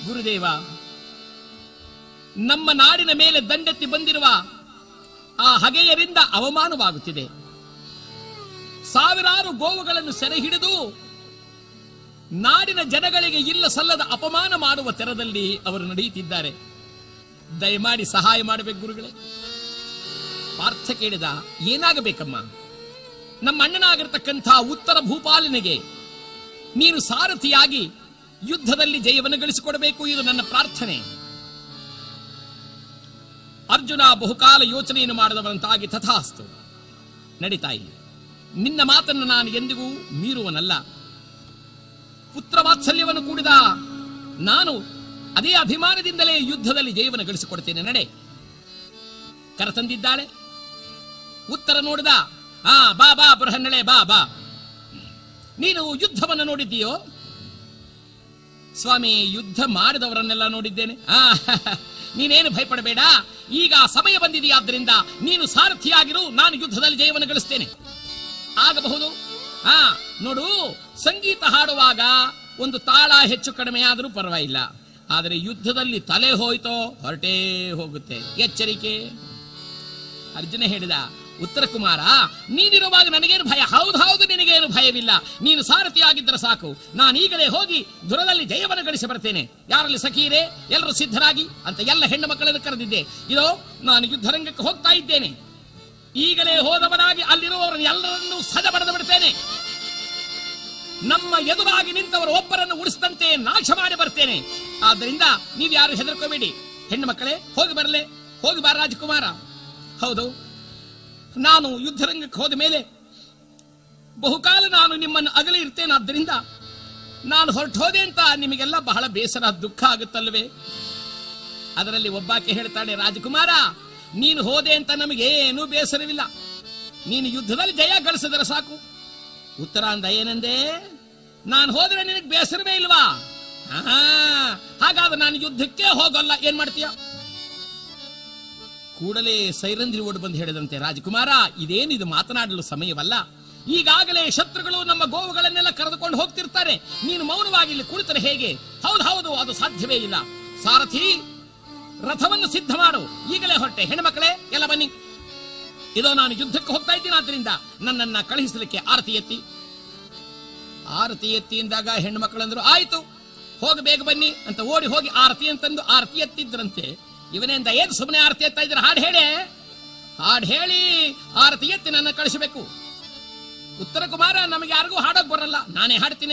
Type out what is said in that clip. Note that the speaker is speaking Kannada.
ಗುರುದೇವ ನಮ್ಮ ನಾಡಿನ ಮೇಲೆ ದಂಡೆತ್ತಿ ಬಂದಿರುವ ಆ ಹಗೆಯರಿಂದ ಅವಮಾನವಾಗುತ್ತಿದೆ ಸಾವಿರಾರು ಗೋವುಗಳನ್ನು ಸೆರೆ ಹಿಡಿದು ನಾಡಿನ ಜನಗಳಿಗೆ ಇಲ್ಲ ಸಲ್ಲದ ಅಪಮಾನ ಮಾಡುವ ತೆರದಲ್ಲಿ ಅವರು ನಡೆಯುತ್ತಿದ್ದಾರೆ ದಯಮಾಡಿ ಸಹಾಯ ಮಾಡಬೇಕು ಗುರುಗಳೇ ಪಾರ್ಥ ಕೇಳಿದ ಏನಾಗಬೇಕಮ್ಮ ನಮ್ಮ ಅಣ್ಣನಾಗಿರ್ತಕ್ಕಂಥ ಉತ್ತರ ಭೂಪಾಲನೆಗೆ ನೀನು ಸಾರಥಿಯಾಗಿ ಯುದ್ಧದಲ್ಲಿ ಜಯವನ್ನು ಗಳಿಸಿಕೊಡಬೇಕು ಇದು ನನ್ನ ಪ್ರಾರ್ಥನೆ ಅರ್ಜುನ ಬಹುಕಾಲ ಯೋಚನೆಯನ್ನು ಮಾಡಿದವರಂತಾಗಿ ತಥಾಸ್ತು ನಡಿತಾಯಿ ನಿನ್ನ ಮಾತನ್ನು ನಾನು ಎಂದಿಗೂ ಮೀರುವನಲ್ಲ ಪುತ್ರ ವಾತ್ಸಲ್ಯವನ್ನು ಕೂಡಿದ ನಾನು ಅದೇ ಅಭಿಮಾನದಿಂದಲೇ ಯುದ್ಧದಲ್ಲಿ ಜಯವನ್ನು ಗಳಿಸಿಕೊಡ್ತೇನೆ ನಡೆ ಕರೆತಂದಿದ್ದಾಳೆ ಉತ್ತರ ನೋಡಿದ ಆ ಬಾ ಬಾ ಬೃಹನ್ನಳೆ ಬಾ ಬಾ ನೀನು ಯುದ್ಧವನ್ನು ನೋಡಿದ್ದೀಯೋ ಸ್ವಾಮಿ ಯುದ್ಧ ಮಾಡಿದವರನ್ನೆಲ್ಲ ನೋಡಿದ್ದೇನೆ ಆ ನೀನೇನು ಭಯಪಡಬೇಡ ಈಗ ಸಮಯ ಬಂದಿದೆಯಾದ್ದರಿಂದ ನೀನು ಸಾರಥಿಯಾಗಿರು ನಾನು ಯುದ್ಧದಲ್ಲಿ ಜಯವನ್ನು ಗಳಿಸ್ತೇನೆ ಆಗಬಹುದು ಆ ನೋಡು ಸಂಗೀತ ಹಾಡುವಾಗ ಒಂದು ತಾಳ ಹೆಚ್ಚು ಕಡಿಮೆ ಆದರೂ ಪರವಾಗಿಲ್ಲ ಆದರೆ ಯುದ್ಧದಲ್ಲಿ ತಲೆ ಹೋಯ್ತೋ ಹೊರಟೇ ಹೋಗುತ್ತೆ ಎಚ್ಚರಿಕೆ ಅರ್ಜುನ ಹೇಳಿದ ಉತ್ತರ ಕುಮಾರ ನೀನಿರುವಾಗ ನನಗೇನು ಭಯ ಹೌದು ಹೌದು ನಿನಗೇನು ಭಯವಿಲ್ಲ ನೀನು ಸಾರಥಿಯಾಗಿದ್ದರೆ ಸಾಕು ನಾನು ಈಗಲೇ ಹೋಗಿ ದುರದಲ್ಲಿ ಜಯವನ್ನು ಗಳಿಸಿ ಬರ್ತೇನೆ ಯಾರಲ್ಲಿ ಸಖೀರೆ ಎಲ್ಲರೂ ಸಿದ್ಧರಾಗಿ ಅಂತ ಎಲ್ಲ ಹೆಣ್ಣು ಮಕ್ಕಳನ್ನು ಕರೆದಿದ್ದೆ ಇದೋ ನಾನು ಯುದ್ಧರಂಗಕ್ಕೆ ಹೋಗ್ತಾ ಇದ್ದೇನೆ ಈಗಲೇ ಹೋದವನಾಗಿ ಅಲ್ಲಿರುವವರನ್ನು ಎಲ್ಲರನ್ನೂ ಸದ ಬರೆದು ಬಿಡ್ತೇನೆ ನಮ್ಮ ಎದುರಾಗಿ ನಿಂತವರು ಒಬ್ಬರನ್ನು ಉಳಿಸಿದಂತೆ ನಾಶ ಮಾಡಿ ಬರ್ತೇನೆ ಆದ್ದರಿಂದ ನೀವು ಯಾರು ಹೆದರ್ಕೋಬೇಡಿ ಹೆಣ್ಣು ಮಕ್ಕಳೇ ಹೋಗಿ ಬರಲೇ ಹೋಗಿ ಬಾರ ರಾಜಕುಮಾರ ಹೌದು ನಾನು ಯುದ್ಧರಂಗಕ್ಕೆ ಹೋದ ಮೇಲೆ ಬಹುಕಾಲ ನಾನು ನಿಮ್ಮನ್ನು ಅಗಲಿ ಇರ್ತೇನಾದ್ದರಿಂದ ನಾನು ಹೊರಟು ಹೋದೆ ಅಂತ ನಿಮಗೆಲ್ಲ ಬಹಳ ಬೇಸರ ದುಃಖ ಆಗುತ್ತಲ್ವೇ ಅದರಲ್ಲಿ ಒಬ್ಬಾಕೆ ಹೇಳ್ತಾಳೆ ರಾಜಕುಮಾರ ನೀನು ಹೋದೆ ಅಂತ ನಮಗೇನೂ ಬೇಸರವಿಲ್ಲ ನೀನು ಯುದ್ಧದಲ್ಲಿ ಜಯ ಗಳಿಸಿದರೆ ಸಾಕು ಉತ್ತರ ಅಂದ ಏನಂದೆ ನಾನು ಹೋದ್ರೆ ನಿನಗೆ ಬೇಸರವೇ ಇಲ್ವಾ ಆಹಾ, ಹಾಗಾದ್ರೆ ನಾನು ಯುದ್ಧಕ್ಕೆ ಹೋಗಲ್ಲ ಏನ್ ಮಾಡ್ತೀಯ ಕೂಡಲೇ ಸೈರಂಧ್ರಿ ಓಡಿ ಬಂದು ಹೇಳಿದಂತೆ ರಾಜಕುಮಾರ ಇದೇನಿದು ಮಾತನಾಡಲು ಸಮಯವಲ್ಲ ಈಗಾಗಲೇ ಶತ್ರುಗಳು ನಮ್ಮ ಗೋವುಗಳನ್ನೆಲ್ಲ ಕರೆದುಕೊಂಡು ಹೋಗ್ತಿರ್ತಾರೆ ನೀನು ಮೌನವಾಗಿ ಇಲ್ಲಿ ಕುಳಿತರೆ ಹೇಗೆ ಹೌದು ಹೌದು ಅದು ಸಾಧ್ಯವೇ ಇಲ್ಲ ಸಾರಥಿ ರಥವನ್ನು ಸಿದ್ಧ ಮಾಡು ಈಗಲೇ ಹೊರಟೆ ಹೆಣ್ಮಕ್ಳೇ ಎಲ್ಲ ಬನ್ನಿ ಇದೋ ನಾನು ಯುದ್ಧಕ್ಕೆ ಹೋಗ್ತಾ ಇದ್ದೀನಿ ಆದ್ರಿಂದ ನನ್ನನ್ನ ಕಳುಹಿಸಲಿಕ್ಕೆ ಆರತಿ ಎತ್ತಿ ಆರತಿ ಎತ್ತಿ ಎಂದಾಗ ಹೆಣ್ಣು ಮಕ್ಕಳಂದ್ರು ಆಯ್ತು ಹೋಗಿ ಬೇಗ ಬನ್ನಿ ಅಂತ ಓಡಿ ಹೋಗಿ ಆರತಿ ಅಂತಂದು ಆರತಿ ಎತ್ತಿದ್ರಂತೆ ಇವನಿಂದ ಏನ್ ಸುಮ್ಮನೆ ಆರತಿ ಎತ್ತಾ ಇದ್ರೆ ಹಾಡು ಹೇಳಿ ಹಾಡು ಹೇಳಿ ಆರತಿ ಎತ್ತಿ ನನ್ನ ಕಳಿಸಬೇಕು ಉತ್ತರ ಕುಮಾರ ನಮಗೆ ಯಾರಿಗೂ ಹಾಡೋಕ್ ಬರಲ್ಲ ನಾನೇ ಹಾಡ್ತೀನಿ